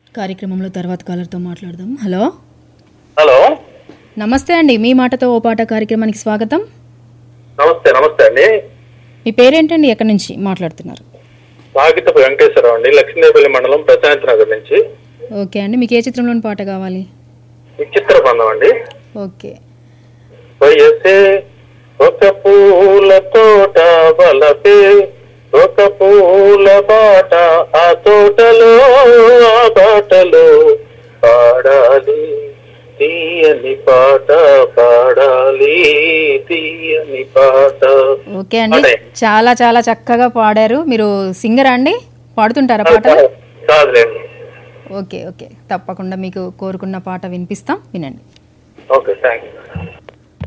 కార్యక్రమంలో తర్వాత కాలర్తో మాట్లాడదాం హలో హలో నమస్తే అండి మీ మాటతో ఓ పాట కార్యక్రమానికి స్వాగతం నమస్తే నమస్తే అండి మీ పేరేంటండి ఎక్కడి నుంచి మాట్లాడుతున్నారు వాగితపు వెంకటేశ్వరరావు అండి లక్ష్మీదేవపల్లి మండలం ప్రశాంత్ నగర్ నుంచి ఓకే అండి మీకు ఏ చిత్రంలోని పాట కావాలి విచిత్ర బంధం అండి ఓకే వయసే ఒక పూల తోట బలపే ఒక పూల బాట ఆ తోటలో ఆ బాటలో పాడాలి తీయని పాట పాడాలి తీయని పాట ఓకే అండి అదే. చాలా చాలా చక్కగా పాడారు మీరు సింగరా అండి పాడుతుంటారా పాటలు కాదులేండి ఓకే ఓకే తప్పకుండా మీకు కోరుకున్న పాట వినిపిస్తాం వినండి ఓకే థ్యాంక్ యూ